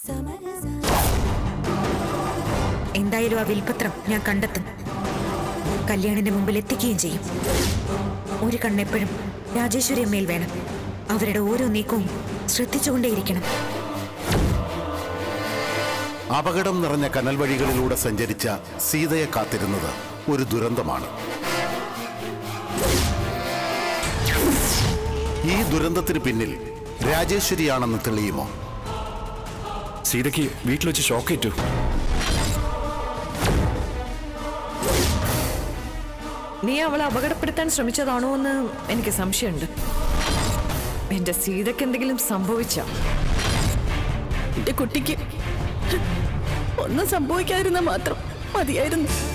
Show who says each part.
Speaker 1: എന്തായാലും ആ വിൽപത്രം ഞാൻ കണ്ടെത്തും കല്യാണിന്റെ മുമ്പിൽ എത്തിക്കുകയും ചെയ്യും ഒരു കണ്ണെപ്പോഴും രാജേശ്വരി അമ്മയിൽ വേണം അവരുടെ ഓരോ നീക്കവും ശ്രദ്ധിച്ചുകൊണ്ടേയിരിക്കണം
Speaker 2: അപകടം നിറഞ്ഞ കനൽ വഴികളിലൂടെ സഞ്ചരിച്ച സീതയെ കാത്തിരുന്നത് ഒരു ദുരന്തമാണ് ഈ ദുരന്തത്തിന് പിന്നിൽ രാജേശ്വരിയാണെന്ന് തെളിയുമോ
Speaker 3: സീതയ്ക്ക് വീട്ടിൽ വെച്ച് ഷോക്കേറ്റു
Speaker 4: നീ അവളെ അപകടപ്പെടുത്താൻ ശ്രമിച്ചതാണോ എന്ന് എനിക്ക് സംശയമുണ്ട് എന്റെ സീതയ്ക്ക് എന്തെങ്കിലും സംഭവിച്ച
Speaker 5: എന്റെ കുട്ടിക്ക് ഒന്നും സംഭവിക്കാതിരുന്ന മാത്രം മതിയായിരുന്നു